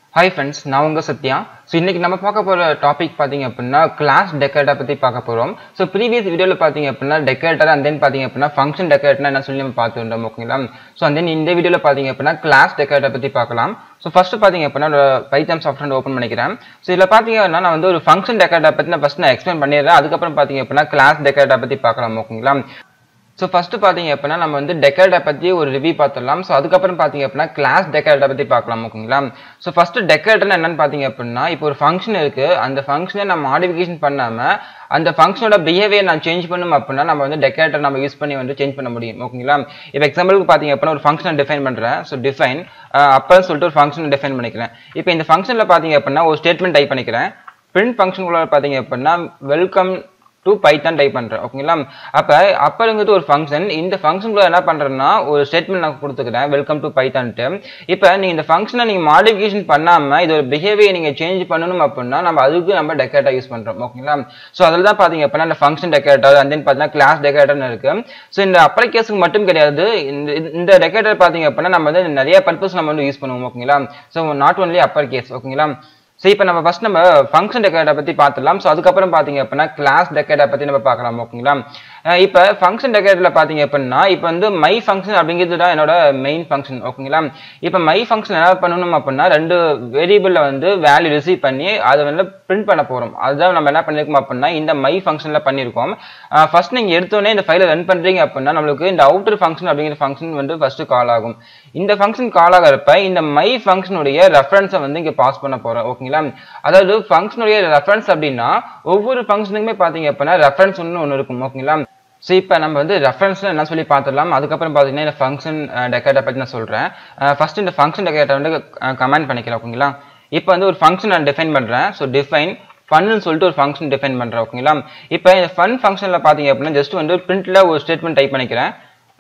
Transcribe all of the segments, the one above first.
hi friends நான் உங்கள் Sathya so இன்னைக்கு நம்ம பார்க்க போகிற டாபிக் பார்த்தீங்க அப்படின்னா கிளாஸ் டெக்கரேட்டை பற்றி பார்க்க போகிறோம் ஸோ ப்ரீவியஸ் வீடியோவில் பார்த்தீங்க அப்படின்னா டெக்கரேட்டர் அண்ட் தென் பார்த்தீங்க அப்படின்னா ஃபங்க்ஷன் டெக்கரேட்னா என்ன சொல்லி நம்ம பார்த்துருந்தோம் ஓகேங்களா ஸோ அண்ட் தென் இந்த வீடியோவில் பார்த்தீங்க அப்படின்னா கிளாஸ் டெக்கரேட்டை பற்றி பார்க்கலாம் ஸோ ஃபர்ஸ்ட் பார்த்தீங்க அப்படின்னா பைத்தம் சாஃப்ட்வேர் ஓப்பன் பண்ணிக்கிறேன் ஸோ இதில் பார்த்தீங்கன்னா நான் வந்து ஒரு ஃபங்க்ஷன் டெக்கரேட்டை பற்றி நான் ஃபஸ்ட் நான் எக்ஸ்பிளைன் பண்ணிடுறேன் அதுக்கப்புறம் பார்த்தீங்க அப்படின்னா கிளாஸ் டெக்கரேட்டை பற்றி பார்க்கலாம் ஓகேங்களா ஸோ ஃபர்ஸ்ட் பார்த்தீங்க அப்படின்னா நம்ம வந்து டெக்கரேட்டை பற்றி ஒரு ரிவ்யூ பார்த்துடலாம் ஸோ அதுக்கப்புறம் பார்த்தீங்க அப்படின்னா கிளாஸ் டெக்கரேட்டை பற்றி பார்க்கலாம் ஓகேங்களா ஸோ ஃபர்ஸ்ட் டெக்கரேட்டர்னா என்னன்னு பார்த்தீங்க அப்படின்னா இப்போ ஒரு ஃபங்க்ஷன் இருக்கு அந்த ஃபங்க்ஷனை நம்ம மாடிஃபிகேஷன் பண்ணாமல் அந்த ஃபங்க்ஷனோட பிஹேவியர் நான் சேஞ்ச் பண்ணணும் அப்படின்னா நம்ம வந்து டெக்கரேட்டர் நம்ம யூஸ் பண்ணி வந்து சேஞ்ச் பண்ண முடியும் ஓகேங்களா இப்போ எக்ஸாம்பிளுக்கு பார்த்தீங்க அப்படின்னா ஒரு ஃபங்க்ஷனை டிஃபைன் பண்ணுறேன் ஸோ டிஃபைன் அப்போன்னு சொல்லிட்டு ஒரு ஃபங்க்ஷனை டிஃபைன் பண்ணிக்கிறேன் இப்போ இந்த ஃபங்க்ஷனில் பார்த்தீங்க அப்படின்னா ஒரு ஸ்டேட்மெண்ட் டைப் பண்ணிக்கிறேன் பிரிண்ட் ஃபங்க்ஷனுக்குள்ள பார்த்தீங்க அப்படின்னா வெல்கம் டு பைத்தான் டைப் பண்ணுறேன் ஓகேங்களா அப்போ அப்போங்கிறது ஒரு ஃபங்க்ஷன் இந்த ஃபங்க்ஷனுக்குள்ள என்ன பண்ணுறேன்னா ஒரு ஸ்டேட்மெண்ட் நான் கொடுத்துக்கிறேன் வெல்கம் டு பைத்தான்ட்டு இப்போ நீங்கள் இந்த ஃபங்க்ஷனை நீங்கள் மாடிஃபிகேஷன் பண்ணாமல் இதோட பிஹேவியர் நீங்கள் சேஞ்ச் பண்ணணும் அப்படின்னா நம்ம அதுக்கு நம்ம டெக்கரேட்டர் யூஸ் பண்ணுறோம் ஓகேங்களா ஸோ அதில் தான் பார்த்தீங்க அப்படின்னா இந்த ஃபங்க்ஷன் டெக்கரேட்டர் அண்ட் தென் பார்த்தீங்கன்னா கிளாஸ் டெக்கரேட்டர்னு இருக்கு ஸோ இந்த அப்ளிகேஷனுக்கு மட்டும் கிடையாது இந்த இந்த டெக்கரேட்டர் பார்த்தீங்க அப்படின்னா நம்ம வந்து நிறைய பர்பஸ் நம்ம வந்து யூஸ் பண்ணுவோம் ஓகேங்களா so not only upper case ஓகேங்களா ஸோ இப்போ நம்ம ஃபர்ஸ்ட் நம்ம ஃபங்க்ஷன் டெக்கரேட்டை பற்றி பார்த்துடலாம் ஸோ அதுக்கப்புறம் பார்த்தீங்க அப்படின்னா கிளாஸ் டெக்கரேட்டை பற்றி நம்ம பார்க்கலாம் ஓகேங்களா இப்போ ஃபங்க்ஷன் டெக்கரேட்டில் பார்த்தீங்க அப்படின்னா இப்போ வந்து மை ஃபங்க்ஷன் அப்படிங்கிறது தான் என்னோட மெயின் ஃபங்க்ஷன் ஓகேங்களா இப்போ மை ஃபங்க்ஷன் என்ன பண்ணணும் அப்படின்னா ரெண்டு வேரியபிளில் வந்து வேல்யூ ரிசீவ் பண்ணி அதை வந்து பிரிண்ட் பண்ண போகிறோம் அதுதான் நம்ம என்ன பண்ணியிருக்கோம் அப்படின்னா இந்த மை ஃபங்க்ஷனில் பண்ணியிருக்கோம் ஃபர்ஸ்ட் நீங்கள் எடுத்தோடனே இந்த ஃபைலை ரன் பண்ணுறீங்க அப்படின்னா நம்மளுக்கு இந்த அவுட்டர் ஃபங்க்ஷன் அப்படிங்கிற ஃபங்க்ஷன் வந்து ஃபர்ஸ்ட் கால் ஆகும் இந்த ஃபங்க்ஷன் கால் ஆகிறப்ப இந்த மை ஃபங்க்ஷனுடைய ரெஃபரன்ஸை வந்து இங்கே பாஸ் பண்ண போகிறோம் ஓகேங்களா அதாவது ஃபங்க்ஷனுடைய ரெஃபரன்ஸ் அப்படின்னா ஒவ்வொரு ஃபங்க்ஷனுக்குமே பார்த்தீங்க அப்படின்னா ரெஃபரன்ஸ் ஒன்று ஒன்று இருக்கும் ஓகேங்களா ஸோ இப்போ நம்ம வந்து ரெஃபரன்ஸ்ல என்ன சொல்லி பார்த்துடலாம் அதுக்கப்புறம் பார்த்தீங்கன்னா இந்த ஃபங்க்ஷன் டெக்கரேட்டை பற்றி நான் சொல்கிறேன் ஃபர்ஸ்ட் இந்த ஃபங்க்ஷன் டெக்கரேட்டை வந்து கமெண்ட் பண்ணிக்கிறேன் ஓகேங்களா இப்போ வந்து ஒரு ஃபங்க்ஷன் நான் டிஃபைன் பண்ணுறேன் ஸோ டிஃபைன் ஃபன்னு சொல்லிட்டு ஒரு ஃபங்க்ஷன் டிஃபைன் பண்ணுறேன் ஓகேங்களா இப்போ இந்த ஃபன் ஃபங்க்ஷனில் பார்த்தீங்க அப்படின்னா ஜஸ்ட் வந்து பிரிண்ட்டில் ஒரு ஸ்டேட்மெண்ட் டைப் பண்ணிக்கிறேன்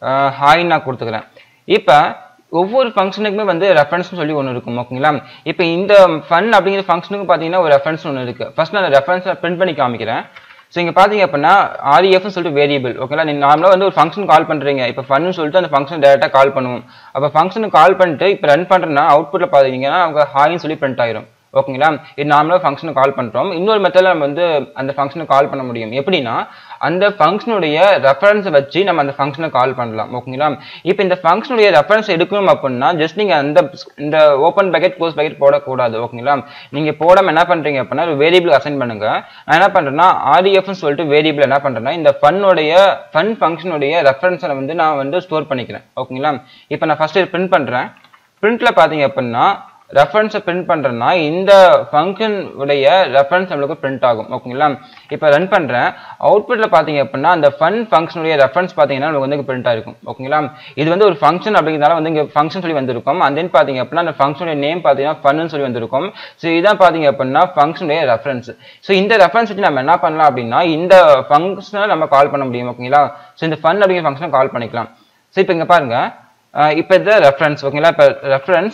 ஹாய் நான் கொடுத்துக்கிறேன் இப்போ ஒவ்வொரு ஃபங்க்ஷனுக்குமே வந்து ரெஃபரன்ஸ்னு சொல்லி ஒன்று இருக்கும் ஓகேங்களா இப்போ இந்த ஃபன் அப்படிங்கிற ஃபங்க்ஷனுக்கு பார்த்தீங்கன்னா ஒரு ரெஃபரன்ஸ் ஒன்று இருக்குது ஃபர்ஸ்ட் நான் ரெஃபரன்ஸை பிரிண்ட் பண்ணி காமிக்கிறேன் ஸோ இங்கே பார்த்தீங்க அப்படின்னா ஆர்இஎஃப்னு சொல்லிட்டு வேரியபிள் ஓகேங்களா நீங்கள் நார்மலாக வந்து ஒரு ஃபங்க்ஷன் கால் பண்ணுறீங்க இப்போ ஃபன்னு சொல்லிட்டு அந்த ஃபங்க்ஷன் டேரெக்டாக கால் பண்ணுவோம் அப்போ ஃபங்க்ஷனுக்கு கால் பண்ணிட்டு இப்போ ரன் பண்ணுறேன்னா அவுட்புட்டில் பார்த்தீங்கன்னா அவங்க ஹாய்னு சொல்லி பிரிண்ட் ஆயிரும் ஓகேங்களா இது நார்மலாக ஃபங்க்ஷனை கால் பண்ணுறோம் இன்னொரு மெத்தடில் நம்ம வந்து அந்த ஃபங்க்ஷனை கால் பண்ண முடியும் எப்படின்னா அந்த ஃபங்க்ஷனுடைய ரெஃபரன்ஸை வச்சு நம்ம அந்த ஃபங்க்ஷனை கால் பண்ணலாம் ஓகேங்களா இப்போ இந்த ஃபங்க்ஷனுடைய ரெஃபரன்ஸ் எடுக்கணும் அப்படின்னா ஜஸ்ட் நீங்கள் அந்த இந்த ஓப்பன் பேக்கெட் க்ளோஸ் பேக்கெட் போடக்கூடாது ஓகேங்களா நீங்கள் போடாமல் என்ன பண்ணுறீங்க அப்படின்னா ஒரு வேரியபிள் அசைன் பண்ணுங்க நான் என்ன பண்ணுறேன்னா ஆர்டிஎஃப்னு சொல்லிட்டு வேரியபிள் என்ன பண்ணுறேன்னா இந்த ஃபன்னுடைய ஃபன் ஃபங்க்ஷனுடைய ரெஃபரன்ஸை வந்து நான் வந்து ஸ்டோர் பண்ணிக்கிறேன் ஓகேங்களா இப்போ நான் ஃபர்ஸ்ட் பிரிண்ட் பண்ணுறேன் பிரிண்ட்டில் பார்த்தீங்க அப்படின்னா ரெஃபரன்ஸை பிரிண்ட் பண்ணுறேன்னா இந்த ஃபங்க்ஷன் உடைய ரெஃபரன்ஸ் நம்மளுக்கு பிரிண்ட் ஆகும் ஓகேங்களா இப்போ ரன் பண்ணுறேன் அவுட்புட்டில் பார்த்தீங்க அப்படின்னா அந்த ஃபன் ஃபங்க்ஷனுடைய ரெஃபரன்ஸ் பார்த்தீங்கன்னா நமக்கு வந்து பிரிண்ட் ஆயிருக்கும் ஓகேங்களா இது வந்து ஒரு ஃபங்க்ஷன் அப்படிங்கிறதால வந்து இங்கே ஃபங்க்ஷன் சொல்லி வந்திருக்கும் அந்த தென் பார்த்தீங்க அப்படின்னா அந்த ஃபங்க்ஷனுடைய நேம் பார்த்தீங்கன்னா ஃபன்னு சொல்லி வந்திருக்கும் ஸோ இதான் பார்த்தீங்க அப்படின்னா ஃபங்க்ஷனுடைய ரெஃபரன்ஸ் ஸோ இந்த ரெஃபரன்ஸ் வச்சு நம்ம என்ன பண்ணலாம் அப்படின்னா இந்த ஃபங்க்ஷனை நம்ம கால் பண்ண முடியும் ஓகேங்களா ஸோ இந்த ஃபன் அப்படிங்கிற ஃபங்க்ஷனை கால் பண்ணிக்கலாம் ஸோ இப்போ இங்கே பாருங்க இப்போ இந்த ரெஃபரன்ஸ் ஓகேங்களா இப்போ reference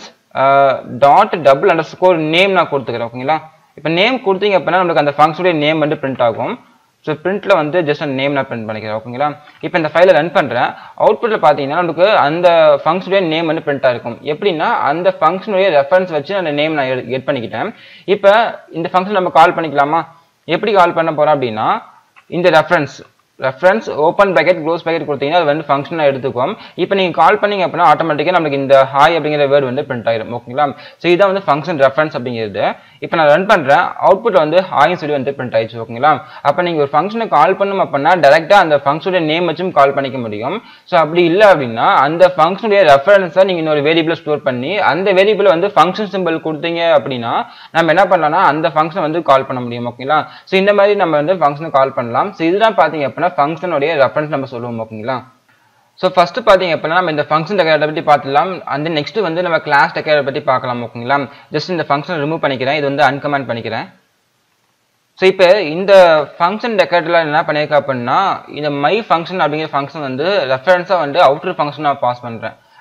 dot double underscore name நான் கொடுத்துக்கிறேன் ஓகேங்களா இப்போ நேம் கொடுத்தீங்க அப்படின்னா நம்மளுக்கு அந்த ஃபங்க்ஷனுடைய நேம் வந்து பிரிண்ட் ஆகும் ஸோ பிரிண்ட்ல வந்து ஜஸ்ட் அந்த நேம் நான் பிரிண்ட் பண்ணிக்கிறேன் ஓகேங்களா இப்போ இந்த ஃபைலை ரன் பண்ணுறேன் அவுட்புட்டில் பார்த்தீங்கன்னா நமக்கு அந்த ஃபங்க்ஷனுடைய நேம் வந்து பிரிண்ட் ஆயிருக்கும் எப்படின்னா அந்த ஃபங்க்ஷனுடைய ரெஃபரன்ஸ் வச்சு அந்த நேம் நான் எட் பண்ணிக்கிட்டேன் இப்போ இந்த ஃபங்க்ஷன் நம்ம கால் பண்ணிக்கலாமா எப்படி கால் பண்ண போகிறோம் அப்படின்னா இந்த reference reference open bracket close bracket கொடுத்தீங்கன்னா அது வந்து ஃபங்க்ஷனாக எடுத்துக்கும் இப்போ நீங்கள் கால் பண்ணீங்க அப்படின்னா ஆட்டோமேட்டிக்காக நமக்கு இந்த ஹாய் அப்படிங்கிற வேர்டு வந்து பிரிண்ட் ஆயிரும் ஓகேங்களா ஸோ இதான் வந்து ஃபங்க்ஷன் ரெஃபரன்ஸ் அப்படிங்கிறது இப்போ நான் ரன் பண்ணுறேன் அவுட்புட் வந்து ஹாய்னு சொல்லி வந்து பிரிண்ட் ஆயிடுச்சு ஓகேங்களா அப்போ நீங்கள் ஒரு ஃபங்க்ஷனை கால் பண்ணணும் அப்படின்னா டேரெக்டாக அந்த ஃபங்க்ஷனுடைய நேம் வச்சும் கால் பண்ணிக்க முடியும் ஸோ அப்படி இல்லை அப்படின்னா அந்த ஃபங்க்ஷனுடைய ரெஃபரன்ஸை நீங்கள் இன்னொரு வேரியபிளை ஸ்டோர் பண்ணி அந்த வேரியபிள் வந்து ஃபங்க்ஷன் சிம்பிள் கொடுத்தீங்க அப்படின்னா நம்ம என்ன பண்ணலாம்னா அந்த ஃபங்க்ஷனை வந்து கால் பண்ண முடியும் ஓகேங்களா ஸோ இந்த மாதிரி நம்ம வந்து ஃபங்க்ஷனை கால் பண்ணலாம் ஸோ இதுதான் பார்த்தீங்க அப்படின்னா ஃபங்க்ஷனுடைய ரெஃபரன்ஸ் நம்ம சொல்லுவோம் ஓகேங்களா ஸோ ஃபர்ஸ்ட் பார்த்தீங்க அப்படின்னா நம்ம இந்த ஃபங்க்ஷன் டெக்கரேட்டை பற்றி பார்த்துலாம் அந்த நெக்ஸ்ட் வந்து நம்ம கிளாஸ் டெக்கரேட்டை பற்றி பார்க்கலாம் ஓகேங்களா ஜஸ்ட் இந்த ஃபங்க்ஷனை ரிமூவ் பண்ணிக்கிறேன் இது வந்து அன்கமெண்ட் பண்ணிக்கிறேன் ஸோ இப்போ இந்த ஃபங்க்ஷன் டெக்கரேட்டில் என்ன பண்ணியிருக்கேன் அப்படின்னா இந்த மை ஃபங்க்ஷன் அப்படிங்கிற ஃபங்க்ஷன் வந்து ரெஃபரன்ஸாக வந்து அவுட்டர் ஃபங்க்ஷன் நான் பாஸ் பண்ணுறேன்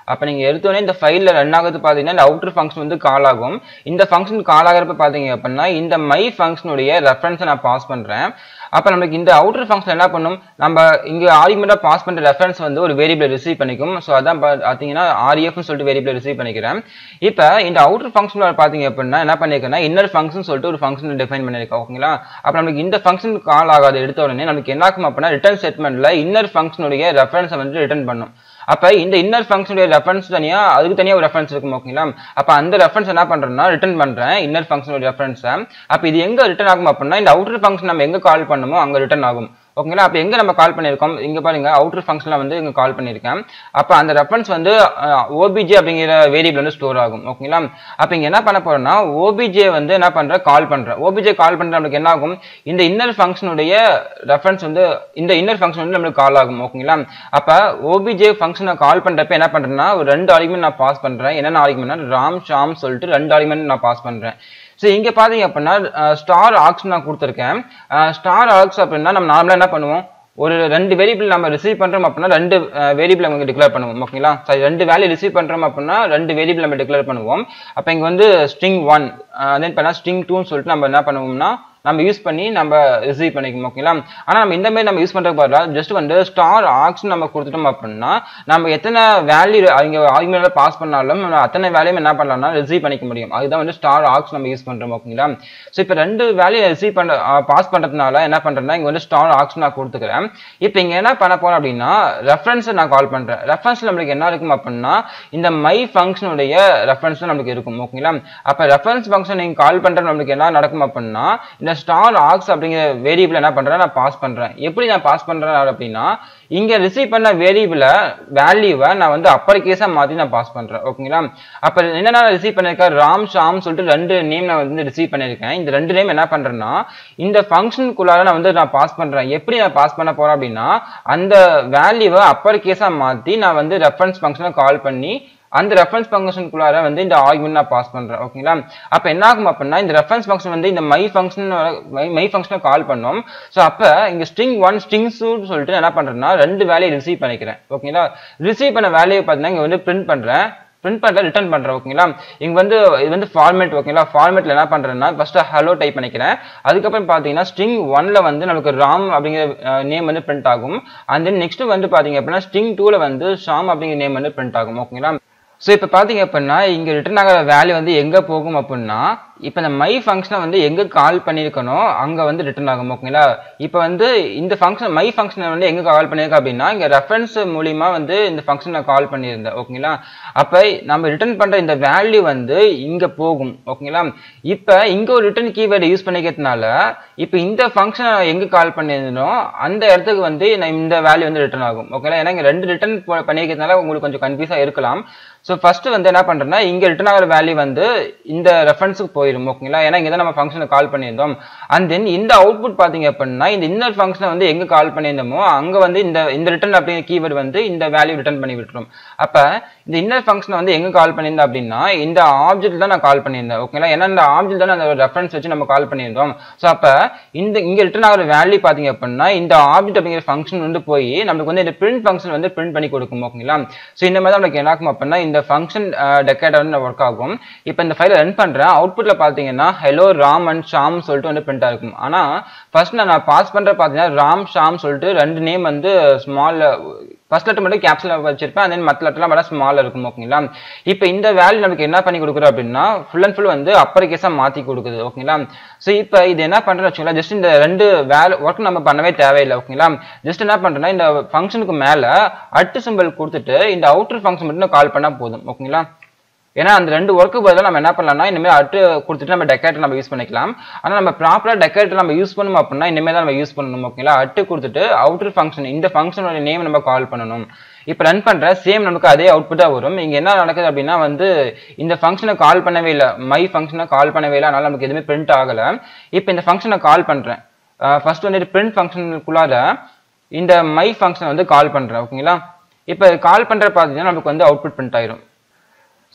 அப்போ நீங்கள் எடுத்தோடனே இந்த ஃபைலில் ரன் ஆகுது பார்த்தீங்கன்னா இந்த அவுட்டர் ஃபங்க்ஷன் வந்து கால் ஆகும் இந்த ஃபங்க்ஷன் கால் ஆகிறப்ப பார்த்தீங்க அப்படின்னா இந்த மை ஃபங்க்ஷனுடைய ரெஃபரன்ஸை நான் பாஸ் பண்ணுறேன் அப்போ நமக்கு இந்த அவுட்டர் ஃபங்க்ஷன் என்ன பண்ணும் நம்ம இங்கே ஆர்குமெண்ட்டாக பாஸ் பண்ணுற ரெஃபரன்ஸ் வந்து ஒரு வேரியபிளை ரிசீவ் பண்ணிக்கும் ஸோ அதான் பார்த்தீங்கன்னா ஆர்எஃப்னு சொல்லிட்டு வேரியபிளை ரிசீவ் பண்ணிக்கிறேன் இப்போ இந்த அவுட்டர் ஃபங்க்ஷனில் பார்த்தீங்க அப்படின்னா என்ன பண்ணியிருக்கேன்னா இன்னர் ஃபங்க்ஷன் சொல்லிட்டு ஒரு ஃபங்க்ஷன் டிஃபைன் பண்ணியிருக்கேன் ஓகேங்களா அப்போ நமக்கு இந்த ஃபங்க்ஷன் கால் ஆகாது எடுத்த உடனே நமக்கு என்ன ஆகும் அப்படின்னா ரிட்டர்ன் ஸ்டேட்மெண்ட்டில் இன்னர் ஃபங்க்ஷனுடைய ரெஃபரன்ஸை வந்து ரிட்டர்ன் பண்ணும் அப்ப இந்த இன்னர் ஃபங்க்ஷனுடைய ரெஃபரன்ஸ் தனியா அதுக்கு தனியா ஒரு ரெஃபரன்ஸ் இருக்கும் ஓகேங்களா அப்ப அந்த ரெஃபரன்ஸ் என்ன பண்றேன்னா ரிட்டர்ன் பண்றேன் இன்னர் ஃபங்க்ஷனுடைய ரெஃபரன்ஸை அப்ப இது எங்க ரிட்டர்ன் ஆகும் அப்படின்னா இந்த அவுட்டர் ஃபங்க்ஷன் நம்ம எங்க கால் பண்ணுமோ அங்க ரிட்டர்ன் ஆகும் ஓகேங்களா அப்போ எங்க நம்ம கால் பண்ணியிருக்கோம் இங்க பாருங்க அவுட்டர் ஃபங்க்ஷனில் வந்து இங்க கால் பண்ணியிருக்கேன் அப்போ அந்த ரெஃபரன்ஸ் வந்து ஓபிஜே அப்படிங்கிற வேரியபிள் வந்து ஸ்டோர் ஆகும் ஓகேங்களா அப்போ இங்க என்ன பண்ண போறோம்னா ஓபிஜே வந்து என்ன பண்ற கால் பண்றேன் ஓபிஜே கால் பண்ற நம்மளுக்கு என்ன ஆகும் இந்த இன்னர் ஃபங்க்ஷனுடைய ரெஃபரன்ஸ் வந்து இந்த இன்னர் ஃபங்க்ஷன் வந்து நம்மளுக்கு கால் ஆகும் ஓகேங்களா அப்போ ஓபிஜே ஃபங்க்ஷனை கால் பண்றப்ப என்ன பண்றேன்னா ஒரு ரெண்டு ஆர்குமெண்ட் நான் பாஸ் பண்றேன் என்னென்ன ஆர்குமெண்ட்னா ராம் ஷாம் சொல்லிட்டு ரெண்டு ஆர்குமெண்ட் நான் பாஸ் பண்றேன் ஸோ இங்கே பார்த்தீங்க அப்படின்னா ஸ்டார் ஆக்ஸ் நான் கொடுத்துருக்கேன் ஸ்டார் ஆக்ஸ் அப்படின்னா நம்ம நார்மலாக என்ன பண்ணுவோம் ஒரு ரெண்டு வேரியபிள் நம்ம ரிசீவ் பண்ணுறோம் அப்படின்னா ரெண்டு வேரியபிள் நம்ம டிக்ளேர் பண்ணுவோம் ஓகேங்களா சரி ரெண்டு வேல்யூ ரிசீவ் பண்ணுறோம் அப்படின்னா ரெண்டு வேரியபிள் நம்ம டிக்ளேர் பண்ணுவோம் அப்போ இங்கே வந்து ஸ்ட்ரிங் ஒன் தென் பண்ணால் ஸ்ட்ரிங் டூன்னு சொல்லிட்டு நம்ம என்ன பண்ணுவோம்னா நம்ம யூஸ் பண்ணி நம்ம ரிசீவ் பண்ணிக்கணும் ஓகேங்களா ஆனால் நம்ம இந்த மாதிரி நம்ம யூஸ் பண்ணுறதுக்கு பதிலாக ஜஸ்ட் வந்து ஸ்டார் ஆக்ஸ் நம்ம கொடுத்துட்டோம் அப்படின்னா நம்ம எத்தனை வேல்யூ அவங்க ஆர்குமெண்ட்ல பாஸ் பண்ணாலும் நம்ம அத்தனை வேல்யூம் என்ன பண்ணலாம்னா ரிசீவ் பண்ணிக்க முடியும் அதுதான் வந்து ஸ்டார் ஆக்ஸ் நம்ம யூஸ் பண்ணுறோம் ஓகேங்களா ஸோ இப்போ ரெண்டு வேல்யூ ரிசீவ் பண்ண பாஸ் பண்ணுறதுனால என்ன பண்ணுறேன்னா இங்கே வந்து ஸ்டார் ஆக்ஸ் நான் கொடுத்துக்கிறேன் இப்போ இங்கே என்ன பண்ண போறேன் அப்படின்னா ரெஃபரன்ஸை நான் கால் பண்ணுறேன் ரெஃபரன்ஸ் நம்மளுக்கு என்ன இருக்கும் அப்படின்னா இந்த மை ஃபங்க்ஷனுடைய ரெஃபரன்ஸ் நம்மளுக்கு இருக்கும் ஓகேங்களா அப்போ ரெஃபரன்ஸ் ஃபங்க்ஷன் நீங்கள் கால் பண்ணுறது நம்மளுக்கு என்ன நடக்கும் அப்படின்னா இந்த ஸ்டார் ஆக்ஸ் அப்படிங்கிற வேரியபிள் என்ன பண்றேன் நான் பாஸ் பண்றேன் எப்படி நான் பாஸ் பண்றேன் அப்படின்னா இங்க ரிசீவ் பண்ண வேரியபிள வேல்யூவை நான் வந்து அப்பர் கேஸா மாத்தி நான் பாஸ் பண்றேன் ஓகேங்களா அப்ப என்னென்ன ரிசீவ் பண்ணிருக்கேன் ராம் ஷாம் சொல்லிட்டு ரெண்டு நேம் நான் வந்து ரிசீவ் பண்ணிருக்கேன் இந்த ரெண்டு நேம் என்ன பண்றேன்னா இந்த ஃபங்க்ஷனுக்குள்ளார நான் வந்து நான் பாஸ் பண்றேன் எப்படி நான் பாஸ் பண்ண போறேன் அப்படின்னா அந்த வேல்யூவை அப்பர் கேஸா மாத்தி நான் வந்து ரெஃபரன்ஸ் ஃபங்க்ஷனை கால் பண்ணி அந்த ரெஃபரன்ஸ் ஃபங்க்ஷனுக்குள்ளார வந்து இந்த ஆர்குமெண்ட் நான் பாஸ் பண்றேன் ஓகேங்களா அப்ப என்ன ஆகும் அப்படின்னா இந்த ரெஃபரன்ஸ் ஃபங்க்ஷன் வந்து இந்த மை ஃபங்க்ஷன் மை ஃபங்க்ஷனை கால் பண்ணோம் ஸோ அப்ப இங்க ஸ்ட்ரிங் ஒன் ஸ்ட்ரிங் சொல்லிட்டு என்ன பண்றேன்னா ரெண்டு வேலையை ரிசீவ் பண்ணிக்கிறேன் ஓகேங்களா ரிசீவ் பண்ண வேலையை பார்த்தீங்கன்னா இங்க வந்து பிரிண்ட் பண்றேன் பிரிண்ட் பண்ற ரிட்டர்ன் பண்றேன் ஓகேங்களா இங்க வந்து இது வந்து ஃபார்மேட் ஓகேங்களா ஃபார்மேட்ல என்ன பண்றேன்னா ஃபர்ஸ்ட் ஹலோ டைப் பண்ணிக்கிறேன் அதுக்கப்புறம் பாத்தீங்கன்னா ஸ்ட்ரிங் ஒன்ல வந்து நமக்கு ராம் அப்படிங்கிற நேம் வந்து பிரிண்ட் ஆகும் அண்ட் தென் நெக்ஸ்ட் வந்து பாத்தீங்க அப்படின்னா ஸ்ட்ரிங் டூல வந்து ஷாம் அப்படிங்கிற நேம் வந்து பிரிண்ட் ஆகும் ஓகேங்களா ஸோ இப்போ பார்த்தீங்க அப்படின்னா இங்கே ரிட்டர்ன் ஆகிற வேல்யூ வந்து எங்கே போகும் அப்படின்னா இப்போ இந்த மை ஃபங்க்ஷனை வந்து எங்கே கால் பண்ணியிருக்கணும் அங்கே வந்து ரிட்டர்ன் ஆகும் ஓகேங்களா இப்போ வந்து இந்த ஃபங்க்ஷன் மை ஃபங்க்ஷனை வந்து எங்கே கால் பண்ணியிருக்கோம் அப்படின்னா இங்கே ரெஃபரன்ஸ் மூலியமா வந்து இந்த ஃபங்க்ஷனை கால் பண்ணியிருந்தேன் ஓகேங்களா அப்போ நம்ம ரிட்டர்ன் பண்ணுற இந்த வேல்யூ வந்து இங்கே போகும் ஓகேங்களா இப்போ இங்கே ஒரு ரிட்டர்ன் கீவேர்டு யூஸ் பண்ணிக்கிறதுனால இப்போ இந்த ஃபங்க்ஷனை எங்கே கால் பண்ணியிருந்தோம் அந்த இடத்துக்கு வந்து இந்த வேல்யூ வந்து ரிட்டர்ன் ஆகும் ஓகேங்களா ஏன்னா இங்கே ரெண்டு ரிட்டர்ன் பண்ணியிருக்கிறதுனால உங்களுக்கு கொஞ்சம் கன்ஃபியூஸாக இருக்கலாம் ஸோ ஃபர்ஸ்ட் வந்து என்ன பண்றேன்னா இங்க ரிட்டர்ன் ஆகிற வேல்யூ வந்து இந்த ரெஃபரன்ஸுக்கு போயிடும் ஓகேங்களா ஏன்னா இங்க தான் நம்ம ஃபங்க்ஷனை கால் பண்ணியிருந்தோம் அண்ட் தென் இந்த அவுட்புட் பாத்தீங்க அப்படின்னா இந்த இன்னர் ஃபங்க்ஷனை வந்து எங்க கால் பண்ணியிருந்தோமோ அங்க வந்து இந்த இந்த ரிட்டர்ன் அப்படிங்கிற கீவேர்டு வந்து இந்த வேல்யூ ரிட்டர்ன் பண்ணி விட்டுரும் அப்ப இந்த இன்னர் ஃபங்க்ஷனை வந்து எங்க கால் பண்ணியிருந்தோம் அப்படின்னா இந்த ஆப்ஜெக்ட் தான் நான் கால் பண்ணியிருந்தேன் ஓகேங்களா ஏன்னா இந்த ஆப்ஜெக்ட் தான் அந்த ரெஃபரன்ஸ் வச்சு நம்ம கால் பண்ணியிருந்தோம் ஸோ அப்ப இந்த இங்க ரிட்டர்ன் ஆகிற வேல்யூ பாத்தீங்க அப்படின்னா இந்த ஆப்ஜெக்ட் அப்படிங்கிற ஃபங்க்ஷன் வந்து போய் நமக்கு வந்து இந்த பிரிண்ட் ஃபங்க்ஷன் வந்து பிரிண்ட் பண்ணி கொடுக்கும் ஓகேங்களா ஸோ இந்த மாதிரி தான் நமக்கு என்ன ஆகும் அப்படின்னா இந்த ஃபங்க்ஷன் டெக்கேட் வந்து ஒர்க் ஆகும் இப்போ இந்த ஃபைலை ரன் பண்றேன் அவுட்புட்ல பாத்தீங்கன்னா ஹலோ ராம் அண்ட் ஷாம் சொல்லிட்டு வந்து பிரிண்ட் ஆகும் ஆனா ஃபர்ஸ்ட் நான் பாஸ் பண்ற பாத்தீங்கன்னா ராம் ஷாம் சொல்லிட்டு ரெண்டு நேம் வந்து ஸ்மால் ஃபர்ஸ்ட் லெட்டர் மட்டும் கேப்ஸ்ல வச்சிருப்பேன் தென் மற்ற லெட்டர்லாம் மட்டும் ஸ்மால் இருக்கும் ஓகேங்களா இப்போ இந்த வேல்யூ நமக்கு என்ன பண்ணி கொடுக்குறோம் அப்படின்னா ஃபுல் அண்ட் ஃபுல் வந்து அப்பர் கேஸா மாத்தி கொடுக்குது ஓகேங்களா ஸோ இப்போ இது என்ன பண்றேன்னு வச்சுக்கலாம் ஜஸ்ட் இந்த ரெண்டு வேலை ஒர்க் நம்ம பண்ணவே தேவையில்லை ஓகேங்களா ஜஸ்ட் என்ன பண்றேன்னா இந்த ஃபங்க்ஷனுக்கு மேல அட்டு சிம்பிள் கொடுத்துட்டு இந்த அவுட்டர் ஃபங்க்ஷன் மட்டும் கால் பண்ணா போதும் ஓகேங்களா ஏன்னா அந்த ரெண்டு ஒர்க்கு பதிலாக நம்ம என்ன பண்ணலாம்னா இனிமேல் அட்டு கொடுத்துட்டு நம்ம டெக்கரேட்டர் நம்ம யூஸ் பண்ணிக்கலாம் ஆனால் நம்ம ப்ராப்பராக டெக்கரேட்டர் நம்ம யூஸ் பண்ணணும் அப்படின்னா இனிமேல் தான் நம்ம யூஸ் பண்ணணும் ஓகேங்களா அட்டு கொடுத்துட்டு அவுட்டர் ஃபங்க்ஷன் இந்த ஃபங்க்ஷனோட நேம் நம்ம கால் பண்ணணும் இப்போ ரன் பண்ற சேம் நமக்கு அதே அவுட்புட்டாக வரும் இங்கே என்ன நடக்குது அப்படின்னா வந்து இந்த ஃபங்க்ஷனை கால் பண்ணவே இல்லை மை ஃபங்க்ஷனை கால் பண்ணவே இல்லை அதனால நமக்கு எதுவுமே பிரிண்ட் ஆகலை இப்போ இந்த ஃபங்க்ஷனை கால் பண்ணுறேன் ஃபர்ஸ்ட் வந்துட்டு பிரிண்ட் ஃபங்க்ஷனுக்குள்ளார இந்த மை ஃபங்க்ஷனை வந்து கால் பண்ணுறேன் ஓகேங்களா இப்போ கால் பண்ணுற பார்த்தீங்கன்னா நமக்கு வந்து அவுட்புட் பிரிண்ட் ஆயிரும்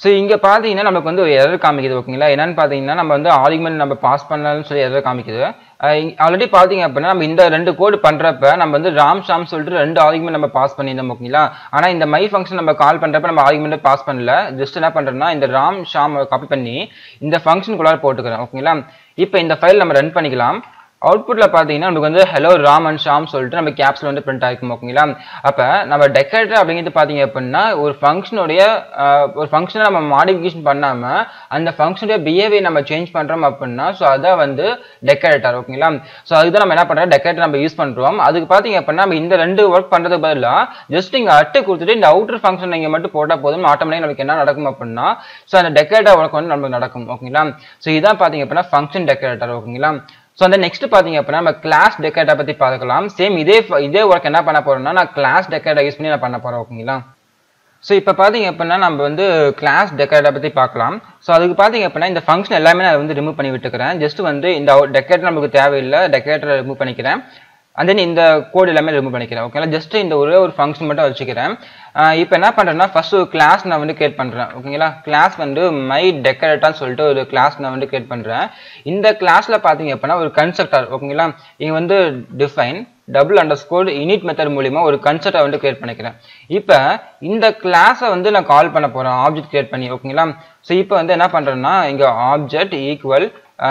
ஸோ இங்கே பார்த்தீங்கன்னா நமக்கு வந்து ஒரு எரர் காமிக்குது ஓகேங்களா என்னன்னு பார்த்தீங்கன்னா நம்ம வந்து ஆர்குமெண்ட் நம்ம பாஸ் பண்ணலாம்னு சொல்லி எரர் காமிக்குது ஆல்ரெடி பார்த்தீங்க அப்படின்னா நம்ம இந்த ரெண்டு கோடு பண்ணுறப்ப நம்ம வந்து ராம் ஷாம் சொல்லிட்டு ரெண்டு ஆர்குமெண்ட் நம்ம பாஸ் பண்ணியிருந்தோம் ஓகேங்களா ஆனால் இந்த மை ஃபங்க்ஷன் நம்ம கால் பண்ணுறப்ப நம்ம ஆர்குமெண்ட் பாஸ் பண்ணல ஜஸ்ட் என்ன பண்ணுறோம்னா இந்த ராம் ஷாம் காப்பி பண்ணி இந்த ஃபங்க்ஷனுக்குள்ளார போட்டுக்கிறோம் ஓகேங்களா இப்போ இந்த ஃபைல் நம்ம ரன் பண்ணிக்கலாம் அவுட்புட்ல பாத்தீங்கன்னா நமக்கு வந்து ஹலோ ராம் அண்ட் ஷாம் சொல்லிட்டு நம்ம கேப்ஸ்ல வந்து பிரிண்ட் ஆயிருக்கும் ஓகேங்களா அப்ப நம்ம டெக்கரேட்டர் அப்படிங்கிறது பாத்தீங்க அப்படின்னா ஒரு ஃபங்க்ஷனுடைய ஒரு ஃபங்க்ஷனை நம்ம மாடிஃபிகேஷன் பண்ணாம அந்த ஃபங்க்ஷனுடைய பிஹேவியர் நம்ம சேஞ்ச் பண்றோம் அப்படின்னா ஸோ அதான் வந்து டெக்கரேட்டர் ஓகேங்களா ஸோ அதுதான் நம்ம என்ன பண்றோம் டெக்கரேட்டர் நம்ம யூஸ் பண்றோம் அதுக்கு பாத்தீங்க அப்படின்னா நம்ம இந்த ரெண்டு ஒர்க் பண்றதுக்கு பதிலாக ஜஸ்ட் இங்க அட்டு கொடுத்துட்டு இந்த அவுட்டர் ஃபங்க்ஷன் நீங்க மட்டும் போட்டா போதும் ஆட்டோமேட்டிக் நமக்கு என்ன நடக்கும் அப்படின்னா ஸோ அந்த டெக்கரேட்டர் ஒர்க் வந்து நமக்கு நடக்கும் ஓகேங்களா ஸோ இதான் பாத்தீங்க அப்படின்னா ஃபங்க்ஷன் டெக்கரேட்டர் ஓகேங்களா ஸோ அந்த நெக்ஸ்ட் பார்த்தீங்க அப்படின்னா நம்ம கிளாஸ் டெக்கரேட்டை பற்றி பார்க்கலாம் சேம் இதே இதே ஒர்க் என்ன பண்ண போறோம்னா நான் கிளாஸ் டெக்கரேட்டை யூஸ் பண்ணி நான் பண்ண போறேன் ஓகேங்களா ஸோ இப்போ பார்த்தீங்க அப்படின்னா நம்ம வந்து கிளாஸ் டெக்கரேட்டை பற்றி பார்க்கலாம் ஸோ அதுக்கு பார்த்தீங்க அப்படின்னா இந்த ஃபங்க்ஷன் எல்லாமே நான் வந்து ரிமூவ் பண்ணி விட்டுக்கிறேன் ஜஸ்ட் வந்து இந்த டெக்கரேட்டர் நமக்கு தேவையில்லை டெக்கரேட்டரை ரிமூவ் பண்ணிக்கிறேன் அண்ட் தென் இந்த கோட் எல்லாமே ரிமூவ் பண்ணிக்கிறேன் ஓகேங்களா ஜஸ்ட் இந்த ஒரே ஒரு ஃபங்க்ஷன் மட்டும் வச்சுக்கிறேன் இப்போ என்ன பண்ணுறேன்னா ஃபர்ஸ்ட் ஒரு கிளாஸ் நான் வந்து கிரியேட் பண்ணுறேன் ஓகேங்களா கிளாஸ் வந்து மை டெக்கரேட்டான்னு சொல்லிட்டு ஒரு கிளாஸ் நான் வந்து கிரியேட் பண்ணுறேன் இந்த கிளாஸில் பார்த்தீங்க அப்படின்னா ஒரு கன்செப்டர் ஓகேங்களா இங்கே வந்து define double underscore init method மூலியமா ஒரு கன்செப்டை வந்து கிரியேட் பண்ணிக்கிறேன் இப்போ இந்த கிளாஸை வந்து நான் கால் பண்ண போகிறேன் ஆப்ஜெக்ட் கிரியேட் பண்ணி ஓகேங்களா ஸோ இப்போ வந்து என்ன பண்ணுறேன்னா இங்கே ஆப்ஜெக்ட் ஈக்குவல்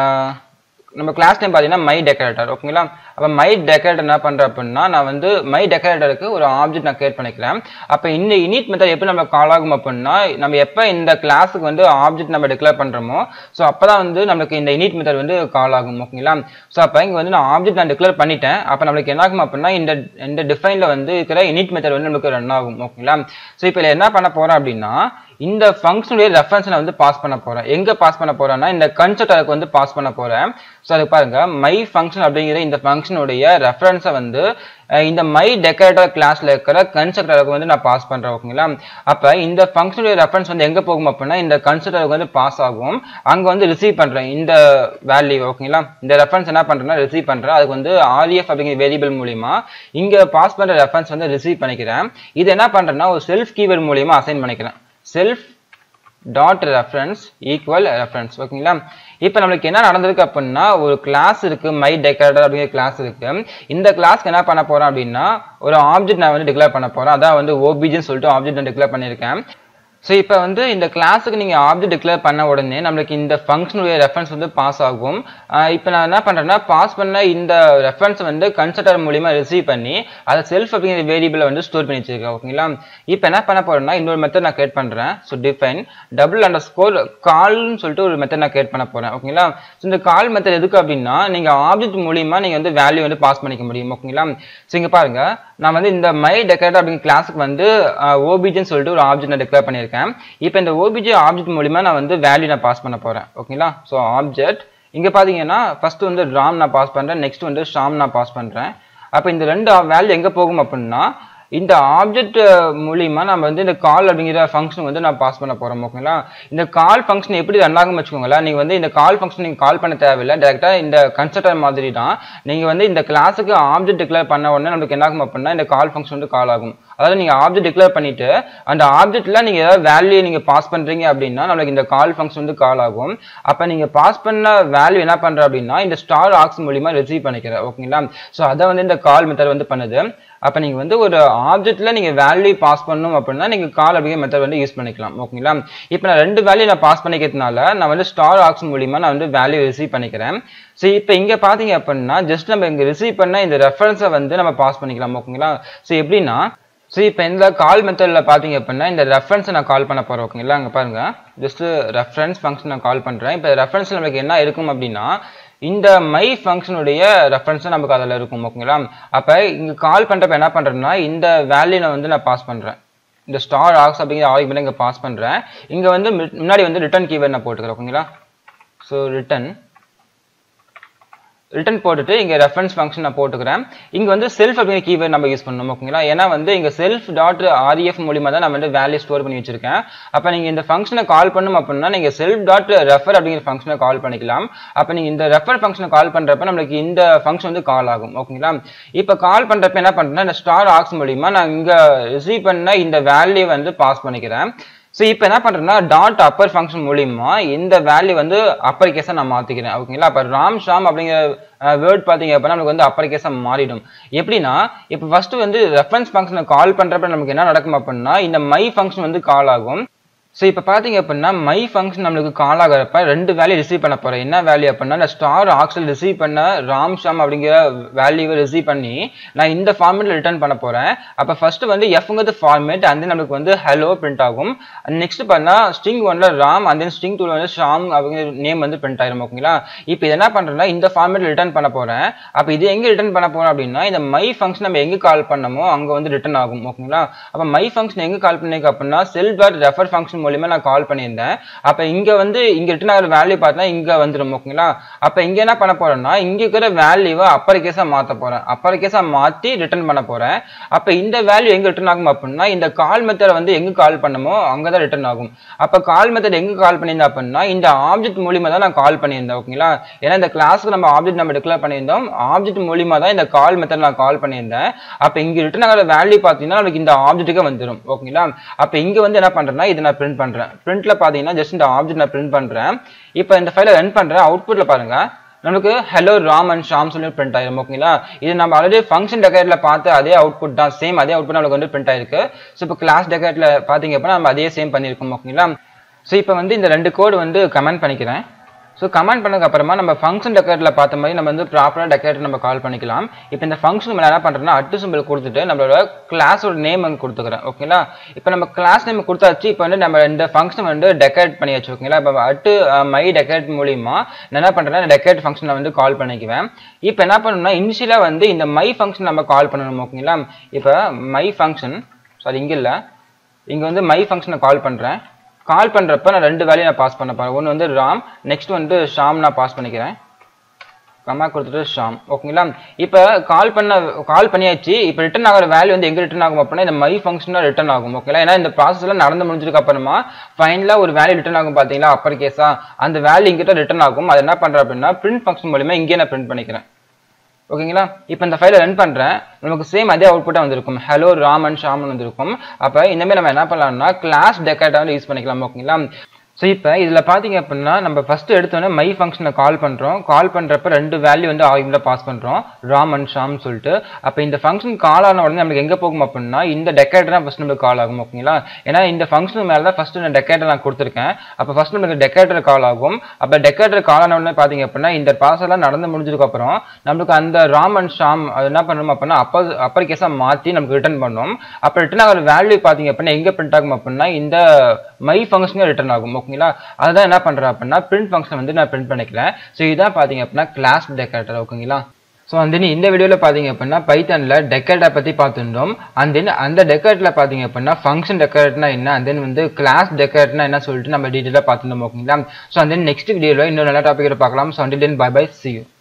நம்ம கிளாஸ் நேம் பார்த்தீங்கன்னா மை டெக்கரேட்டர் ஓகேங்களா அப்போ மை டெக்கரேட்டர் என்ன பண்ணுறேன் அப்படின்னா நான் வந்து மை டெக்கரேட்டருக்கு ஒரு ஆப்ஜெக்ட் நான் கிரியேட் பண்ணிக்கிறேன் அப்போ இந்த இனிட் மெத்தட் எப்படி நம்ம கால் ஆகும் அப்படின்னா நம்ம எப்போ இந்த கிளாஸுக்கு வந்து ஆப்ஜெக்ட் நம்ம டிக்ளேர் பண்ணுறோமோ ஸோ அப்போ தான் வந்து நமக்கு இந்த இனிட் மெத்தட் வந்து கால் ஆகும் ஓகேங்களா ஸோ அப்போ இங்கே வந்து நான் ஆப்ஜெக்ட் நான் டிக்ளேர் பண்ணிட்டேன் அப்போ நம்மளுக்கு என்ன ஆகும் அப்படின்னா இந்த இந்த டிஃபைனில் வந்து இருக்கிற இனிட் மெத்தட் வந்து நமக்கு ரன் ஆகும் ஓகேங்களா ஸோ இப்போ என்ன பண்ண போகிறோம் அப்படின்னா இந்த ஃபங்க்ஷனுடைய ரெஃபரன்ஸ் நான் வந்து பாஸ் பண்ண போறேன் எங்க பாஸ் பண்ண போறேன்னா இந்த கன்செப்டருக்கு வந்து பாஸ் பண்ண போறேன் ஸோ அது பாருங்க மை ஃபங்க்ஷன் அப்படிங்கிற இந்த ஃபங்க்ஷனுடைய ரெஃபரன்ஸை வந்து இந்த மை டெக்கரேட்டர் கிளாஸ்ல இருக்கிற கன்செப்டருக்கு வந்து நான் பாஸ் பண்றேன் ஓகேங்களா அப்ப இந்த ஃபங்க்ஷனுடைய ரெஃபரன்ஸ் வந்து எங்க போகும் அப்படின்னா இந்த கன்செப்டருக்கு வந்து பாஸ் ஆகும் அங்க வந்து ரிசீவ் பண்றேன் இந்த வேல்யூ ஓகேங்களா இந்த ரெஃபரன்ஸ் என்ன பண்றேன்னா ரிசீவ் பண்றேன் அதுக்கு வந்து ஆர்எஃப் அப்படிங்கிற வேரியபிள் மூலியமா இங்க பாஸ் பண்ற ரெஃபரன்ஸ் வந்து ரிசீவ் பண்ணிக்கிறேன் இது என்ன பண்றேன்னா ஒரு செல்ஃப் கீவேர்ட் மூலியமா அசைன் பண்ணிக்கிறேன் self dot reference equal reference ஓகேங்களா இப்போ நம்மளுக்கு என்ன நடந்திருக்கு அப்படின்னா ஒரு கிளாஸ் இருக்கு மை டெக்கரேட்டர் அப்படிங்கிற கிளாஸ் இருக்கு இந்த கிளாஸ்க்கு என்ன பண்ண போறோம் அப்படின்னா ஒரு ஆப்ஜெக்ட் நான் வந்து டிக்ளேர் பண்ண போறேன் அதான் வந்து ஓபிஜின்னு சொல்லிட்டு ஆப்ஜெக்ட் நான் டிக்ளேர் பண்ணியிருக்கேன் ஸோ இப்போ வந்து இந்த கிளாஸுக்கு நீங்கள் ஆப்ஜெக்ட் டிக்ளேர் பண்ண உடனே நம்மளுக்கு இந்த ஃபங்க்ஷனுடைய ரெஃபரன்ஸ் வந்து பாஸ் ஆகும் இப்போ நான் என்ன பண்ணுறேன்னா பாஸ் பண்ண இந்த ரெஃபரன்ஸ் வந்து கன்சல்டர் மூலியமாக ரிசீவ் பண்ணி அதை செல்ஃப் அப்படிங்கிற வேரியபிளை வந்து ஸ்டோர் பண்ணி வச்சிருக்கேன் ஓகேங்களா இப்போ என்ன பண்ண போறேன்னா இன்னொரு மெத்தட் நான் கிரியேட் பண்ணுறேன் so define double underscore கால்னு சொல்லிட்டு ஒரு மெத்தட் நான் கிரியேட் பண்ண போகிறேன் ஓகேங்களா ஸோ இந்த கால் மெத்தட் எதுக்கு அப்படின்னா நீங்கள் ஆப்ஜெக்ட் மூலியமாக நீங்கள் வந்து வேல்யூ வந்து பாஸ் பண்ணிக்க முடியும் ஓகேங்களா ஸோ இங்கே பாருங்க நான் வந்து இந்த மை டெக்கரேட்டர் அப்படிங்கிற கிளாஸுக்கு வந்து ஓபிஜின்னு சொல்லிட்டு ஒரு ஆப்ஜெக்ட் நான் டிக்ளேர் பண்ணியிருக்கேன் இப்போ இந்த ஓபிஜி ஆப்ஜெக்ட் மூலியமா நான் வந்து வேல்யூ நான் பாஸ் பண்ண போறேன் ஓகேங்களா ஸோ ஆப்ஜெக்ட் இங்க பாத்தீங்கன்னா ஃபர்ஸ்ட் வந்து ராம் நான் பாஸ் பண்றேன் நெக்ஸ்ட் வந்து ஷாம் நான் பாஸ் பண்றேன் அப்போ இந்த ரெண்டு வேல்யூ எங்க போகும் அப்படின்னா இந்த ஆப்ஜெக்ட் மூலியமா நம்ம வந்து இந்த கால் அப்படிங்கிற ஃபங்க்ஷன் வந்து நான் பாஸ் பண்ண போறோம் ஓகேங்களா இந்த கால் ஃபங்க்ஷன் எப்படி ரன் ஆகும் வச்சுக்கோங்களேன் நீங்க வந்து இந்த கால் ஃபங்க்ஷன் நீங்க கால் பண்ண தேவையில்லை டேரக்டா இந்த கன்ஸ்ட்ரக்டர் மாதிரி தான் நீங்க வந்து இந்த கிளாஸுக்கு ஆப்ஜெக்ட் டிக்ளேர் பண்ண உடனே நமக்கு என்ன ஆகும் அப்படின்னா இந்த கால் ஃபங்க்ஷன் வந்து கால் ஆகும் அதாவது நீங்க ஆப்ஜெக்ட் டிக்ளேர் பண்ணிட்டு அந்த ஆப்ஜெக்ட்ல நீங்க ஏதாவது வேல்யூ நீங்க பாஸ் பண்றீங்க அப்படின்னா நம்மளுக்கு இந்த கால் ஃபங்க்ஷன் வந்து கால் ஆகும் அப்ப நீங்க பாஸ் பண்ண வேல்யூ என்ன பண்ற அப்படின்னா இந்த ஸ்டார் ஆக்ஸ் மூலியமா ரிசீவ் பண்ணிக்கிற ஓகேங்களா ஸோ அதை வந்து இந்த கால் மெத்தட் வந்து பண்ணுது அப்ப நீங்க வந்து ஒரு ஆப்ஜெக்ட்ல நீங்க வேல்யூ பாஸ் பண்ணணும் அப்படின்னா நீங்க கால் அப்படிங்கிற மெத்தட் வந்து யூஸ் பண்ணிக்கலாம் ஓகேங்களா இப்போ நான் ரெண்டு வேல்யூ நான் பாஸ் பண்ணிக்கிறதுனால நான் வந்து ஸ்டார் ஆக்ஸ் மூலியமா நான் வந்து வேல்யூ ரிசீவ் பண்ணிக்கிறேன் ஸோ இப்போ இங்க பாத்தீங்க அப்படின்னா ஜஸ்ட் நம்ம இங்க ரிசீவ் பண்ண இந்த ரெஃபரன்ஸை வந்து நம்ம பாஸ் பண்ணிக்கலாம் ஓகேங்களா ஸோ எப்படின்னா ஸோ இப்போ இந்த கால் மெத்தடில் பார்த்தீங்க அப்படின்னா இந்த ரெஃபரன்ஸை நான் கால் பண்ண போகிறேன் ஓகேங்களா அங்கே பாருங்க ஜஸ்ட் ரெஃபரன்ஸ் ஃபங்க்ஷன் நான் கால் பண்ணுறேன் இப்போ ரெஃபரன்ஸ் நமக்கு என்ன இருக்கும் அப்படின்னா இந்த மை ஃபங்க்ஷனுடைய ரெஃபரன்ஸ் நமக்கு அதில் இருக்கும் ஓகேங்களா அப்போ இங்கே கால் பண்ணுறப்ப என்ன பண்ணுறேன்னா இந்த வேல்யூ நான் வந்து நான் பாஸ் பண்ணுறேன் இந்த ஸ்டார் ஆக்ஸ் அப்படிங்கிற ஆர்குமெண்ட் இங்கே பாஸ் பண்ணுறேன் இங்கே வந்து முன்னாடி வந்து ரிட்டர்ன் கீவேர்ட் நான் போட்டுக்கிறேன் ஓகேங்களா ஸோ ரிட்டன் ரிட்டர்ன் போட்டுட்டு இங்க ரெஃபரன்ஸ் ஃபங்க்ஷன் நான் போட்டுக்கிறேன் இங்க வந்து செல்ஃப் அப்படிங்கிற கீவேர்ட் நம்ம யூஸ் பண்ணணும் ஓகேங்களா ஏன்னா வந்து இங்க செல்ஃப் டாட் ஆர்எஃப் மூலியமா தான் நான் வந்து வேல்யூ ஸ்டோர் பண்ணி வச்சிருக்கேன் அப்ப நீங்க இந்த ஃபங்க்ஷனை கால் பண்ணும் அப்படின்னா நீங்க செல்ஃப் டாட் ரெஃபர் அப்படிங்கிற ஃபங்க்ஷனை கால் பண்ணிக்கலாம் அப்ப நீங்க இந்த ரெஃபர் ஃபங்க்ஷனை கால் பண்றப்ப நம்மளுக்கு இந்த ஃபங்க்ஷன் வந்து கால் ஆகும் ஓகேங்களா இப்ப கால் பண்றப்ப என்ன பண்றேன்னா இந்த ஸ்டார் ஆக்ஸ் மூலியமா நான் இங்க ரிசீவ் பண்ண இந்த வேல்யூ வந்து பாஸ் பண்ணிக்கிறேன் ஸோ இப்போ என்ன பண்ணுறேன்னா டாட் அப்பர் ஃபங்க்ஷன் மூலியமா இந்த வேல்யூ வந்து அப்பர் கேஸாக நான் மாற்றிக்கிறேன் ஓகேங்களா அப்போ ராம் ஷாம் அப்படிங்கிற வேர்ட் பார்த்தீங்க அப்படின்னா நமக்கு வந்து அப்பர் கேஸாக மாறிடும் எப்படின்னா இப்போ ஃபர்ஸ்ட் வந்து ரெஃபரன்ஸ் ஃபங்க்ஷனை கால் பண்ணுறப்ப நமக்கு என்ன நடக்கும் அப்படின்னா இந்த மை ஃபங்க்ஷன் வந்து கால் ஆகும் ஸோ இப்போ பார்த்தீங்க அப்படின்னா மை ஃபங்க்ஷன் நம்மளுக்கு கால் ஆகிறப்ப ரெண்டு வேல்யூ ரிசீவ் பண்ண போகிறேன் என்ன வேல்யூ அப்படின்னா இந்த ஸ்டார் ஆக்சல் ரிசீவ் பண்ண ராம் ஷாம் அப்படிங்கிற வேல்யூவை ரிசீவ் பண்ணி நான் இந்த ஃபார்மேட்டில் ரிட்டர்ன் பண்ண போகிறேன் அப்போ ஃபர்ஸ்ட் வந்து எஃப்ங்கிறது ஃபார்மேட் அந்த நம்மளுக்கு வந்து ஹலோ பிரிண்ட் ஆகும் நெக்ஸ்ட் பண்ணா ஸ்ட்ரிங் ஒன்ல ராம் அந்த ஸ்ட்ரிங் டூல வந்து ஷாம் அப்படிங்கிற நேம் வந்து பிரிண்ட் ஆயிரும் ஓகேங்களா இப்போ இது என்ன பண்ணுறேன்னா இந்த ஃபார்மேட்டில் ரிட்டர்ன் பண்ண போகிறேன் அப்போ இது எங்கே ரிட்டர்ன் பண்ண போகிறோம் அப்படின்னா இந்த மை ஃபங்க்ஷன் நம்ம எங்கே கால் பண்ணமோ அங்கே வந்து ரிட்டர்ன் ஆகும் ஓகேங்களா அப்போ மை ஃபங்க்ஷன் எங்கே கால் பண்ணிருக்க அப்படின்னா செல் டாட் ரெஃபர் ஃபங்க்ஷன் மூலியமா நான் கால் பண்ணியிருந்தேன் அப்போ இங்கே வந்து இங்கே ரிட்டர்ன் ஆகிற வேல்யூ பார்த்தா இங்கே வந்துடும் ஓகேங்களா அப்போ இங்கே என்ன பண்ண போறேன்னா இங்கே இருக்கிற வேல்யூவை அப்பர் கேஸாக மாற்ற போகிறேன் அப்பர் கேஸாக மாற்றி ரிட்டர்ன் பண்ண போகிறேன் அப்போ இந்த வேல்யூ எங்கே ரிட்டர்ன் ஆகும் அப்படின்னா இந்த கால் மெத்தடை வந்து எங்கே கால் பண்ணமோ அங்கே தான் ரிட்டர்ன் ஆகும் அப்போ கால் மெத்தட் எங்கே கால் பண்ணியிருந்தேன் அப்படின்னா இந்த ஆப்ஜெக்ட் மூலியமா தான் நான் கால் பண்ணியிருந்தேன் ஓகேங்களா ஏன்னா இந்த கிளாஸ்க்கு நம்ம ஆப்ஜெக்ட் நம்ம டிக்ளேர் பண்ணியிருந்தோம் ஆப்ஜெக்ட் மூலியமா தான் இந்த கால் மெத்தட் நான் கால் பண்ணியிருந்தேன் அப்போ இங்கே ரிட்டர்ன் ஆகிற வேல்யூ பார்த்தீங்கன்னா நமக்கு இந்த ஆப்ஜெக்ட்டுக்கு வந்துடும் ஓகேங்களா அப்போ இங்கே வந்து என்ன பண்ணுறேன்னா இதை நான் பிரிண்ட் பண்ணுறேன் பிரிண்ட்ல பார்த்தீங்கன்னா ஜஸ்ட் இந்த ஆப்ஜெக்ட் நான் பிரிண்ட் பண்ணுறேன் இப்போ இந்த ஃபைலை ரன் பண்ணுறேன் அவுட்புட்டில் பாருங்க நமக்கு ஹலோ ராம் அண்ட் ஷாம் சொல்லி பிரிண்ட் ஆயிரும் ஓகேங்களா இது நம்ம ஆல்ரெடி ஃபங்க்ஷன் டெக்கரேட்ல பார்த்து அதே அவுட்புட் தான் சேம் அதே அவுட்புட் நமக்கு வந்து பிரிண்ட் ஆயிருக்கு ஸோ இப்போ கிளாஸ் டெக்கரேட்ல பார்த்தீங்க அப்படின்னா நம்ம அதே சேம் பண்ணியிருக்கோம் ஓகேங்களா ஸோ இப்போ வந்து இந்த ரெண்டு கோடு வந்து கமெண்ட் பண்ணிக்கிறேன் ஸோ கமெண்ட் பண்ணதுக்கு அப்புறமா நம்ம ஃபங்க்ஷன் டெக்கரேட்டில் பார்த்த மாதிரி நம்ம வந்து ப்ராப்பராக டெக்கரேட் நம்ம கால் பண்ணிக்கலாம் இப்போ இந்த ஃபங்க்ஷன் மேலே என்ன பண்ணுறேன்னா அட்டு சிம்பிள் கொடுத்துட்டு நம்மளோட கிளாஸோட நேம் வந்து கொடுத்துக்கிறேன் ஓகேங்களா இப்போ நம்ம கிளாஸ் நேம் கொடுத்தாச்சு இப்போ வந்து நம்ம இந்த ஃபங்க்ஷன் வந்து டெக்கரேட் பண்ணியாச்சு ஓகேங்களா இப்போ அட்டு மை டெக்கரேட் மூலியமா நான் என்ன பண்ணுறேன்னா டெக்கரேட் ஃபங்க்ஷனை வந்து கால் பண்ணிக்குவேன் இப்போ என்ன பண்ணணும்னா இனிஷியலாக வந்து இந்த மை ஃபங்க்ஷன் நம்ம கால் பண்ணணும் ஓகேங்களா இப்போ மை ஃபங்க்ஷன் சாரி இங்கே இல்லை இங்கே வந்து மை ஃபங்க்ஷனை கால் பண்ணுறேன் கால் பண்ணுறப்ப நான் ரெண்டு வேலையும் நான் பாஸ் பண்ண போகிறேன் ஒன்று வந்து ராம் நெக்ஸ்ட் வந்து ஷாம் நான் பாஸ் பண்ணிக்கிறேன் கமா கொடுத்துட்டு ஷாம் ஓகேங்களா இப்போ கால் பண்ண கால் பண்ணியாச்சு இப்போ ரிட்டர்ன் ஆகிற வேல்யூ வந்து எங்கே ரிட்டர்ன் ஆகும் அப்படின்னா இந்த மை ஃபங்க்ஷனாக ரிட்டர்ன் ஆகும் ஓகேங்களா ஏன்னா இந்த ப்ராசஸ்லாம் நடந்து முடிஞ்சதுக்கு அப்புறமா ஃபைனலாக ஒரு வேல்யூ ரிட்டர்ன் ஆகும் பார்த்தீங்களா அப்பர் கேஸா அந்த வேல்யூ இங்கிட்ட ரிட்டர்ன் ஆகும் அது என்ன பண்ணுறேன் அப்படின்னா பிரிண்ட் ஃபங்க்ஷன் மூலியமா இங்கே நான் பிரிண்ட் பண்ணிக்கிறேன் ஓகேங்களா இப்போ இந்த ஃபைலை ரன் பண்ணுறேன் நமக்கு சேம் அதே அவுட்புட்டாக வந்திருக்கும் ஹலோ ராமன் ஷாமன் வந்திருக்கும் அப்போ இனிமேல் நம்ம என்ன பண்ணலாம்னா கிளாஸ் டெக்கரேட்டாக வந்து யூஸ் பண்ணிக்கலாம் ஓகேங்களா ஸோ இப்போ இதில் பார்த்தீங்க அப்படின்னா நம்ம ஃபஸ்ட்டு எடுத்தோன்னே மை ஃபங்க்ஷனை கால் பண்ணுறோம் கால் பண்ணுறப்ப ரெண்டு வேல்யூ வந்து ஆகியில் பாஸ் பண்ணுறோம் ராம் அண்ட் ஷாம் சொல்லிட்டு அப்போ இந்த ஃபங்க்ஷன் கால் ஆன உடனே நமக்கு எங்கே போகும் அப்படின்னா இந்த டெக்கரேட்டர் தான் ஃபஸ்ட் நம்மளுக்கு கால் ஆகும் ஓகேங்களா ஏன்னா இந்த ஃபங்க்ஷன் மேலே தான் ஃபஸ்ட்டு நான் டெக்கரேட்டர் நான் கொடுத்துருக்கேன் அப்போ ஃபஸ்ட் நம்மளுக்கு டெக்கரேட்டர் கால் ஆகும் அப்போ டெக்கரேட்டர் கால் ஆன உடனே பார்த்தீங்க அப்படின்னா இந்த ப்ராசஸ்லாம் நடந்து முடிஞ்சதுக்கு அப்புறம் நம்மளுக்கு அந்த ராம் அண்ட் ஷாம் அது என்ன பண்ணணும் அப்படின்னா அப்பர் அப்பர் கேஸாக மாற்றி நமக்கு ரிட்டர்ன் பண்ணோம் அப்போ ரிட்டர்ன் ஆகிற வேல்யூ பார்த்தீங்க அப்படின்னா எங்கே பிரிண்ட் ஆகும் அப்படின்னா இந்த மை ஃபங்க்ஷனே ரிட்டர்ன் ஆகும் ஓகேங்களா அதுதான் என்ன பண்ணுறேன் அப்படின்னா பிரிண்ட் ஃபங்க்ஷன் வந்து நான் பிரிண்ட் பண்ணிக்கிறேன் ஸோ இதுதான் பார்த்தீங்க அப்படின்னா கிளாஸ் டெக்கரேட்டர் ஓகேங்களா ஸோ அந்த இந்த வீடியோவில் பார்த்தீங்க அப்படின்னா பைத்தனில் டெக்கரேட்டை பற்றி பார்த்துருந்தோம் அண்ட் தென் அந்த டெக்கரேட்டில் பார்த்தீங்க அப்படின்னா ஃபங்க்ஷன் டெக்கரேட்னா என்ன அண்ட் தென் வந்து கிளாஸ் டெக்கரேட்னா என்ன சொல்லிட்டு நம்ம டீட்டெயிலாக பார்த்துருந்தோம் ஓகேங்களா ஸோ அந்த நெக்ஸ்ட் வீடியோவில் இன்னொரு நல்ல டாப்பிக்கில் பார்க்கலாம் so and then bye bye see you